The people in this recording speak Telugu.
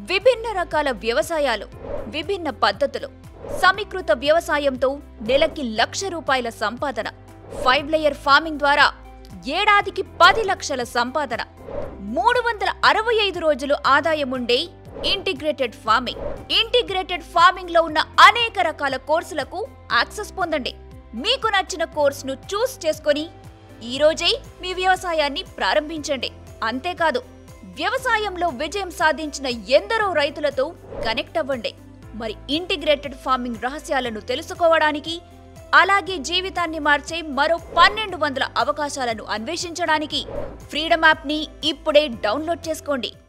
విభిన్న రకాల వ్యవసాయాలు విభిన్న పద్ధతులు సమీకృత వ్యవసాయంతో నెలకి లక్ష రూపాయల సంపాదన ఫైవ్ లేయర్ ఫార్మింగ్ ద్వారా ఏడాదికి పది లక్షల సంపాదన మూడు వందల అరవై ఐదు రోజులు ఆదాయం ఉండే ఇంటిగ్రేటెడ్ ఫార్మింగ్ ఇంటిగ్రేటెడ్ ఫార్మింగ్ లో ఉన్న అనేక రకాల కోర్సులకు యాక్సెస్ పొందండి మీకు నచ్చిన కోర్సును చూస్ చేసుకొని ఈ రోజే మీ వ్యవసాయాన్ని ప్రారంభించండి అంతేకాదు వ్యవసాయంలో విజయం సాధించిన ఎందరో రైతులతో కనెక్ట్ అవ్వండి మరి ఇంటిగ్రేటెడ్ ఫార్మింగ్ రహస్యాలను తెలుసుకోవడానికి అలాగే జీవితాన్ని మార్చే మరో పన్నెండు వందల అవకాశాలను అన్వేషించడానికి ఫ్రీడమ్ యాప్ని ఇప్పుడే డౌన్లోడ్ చేసుకోండి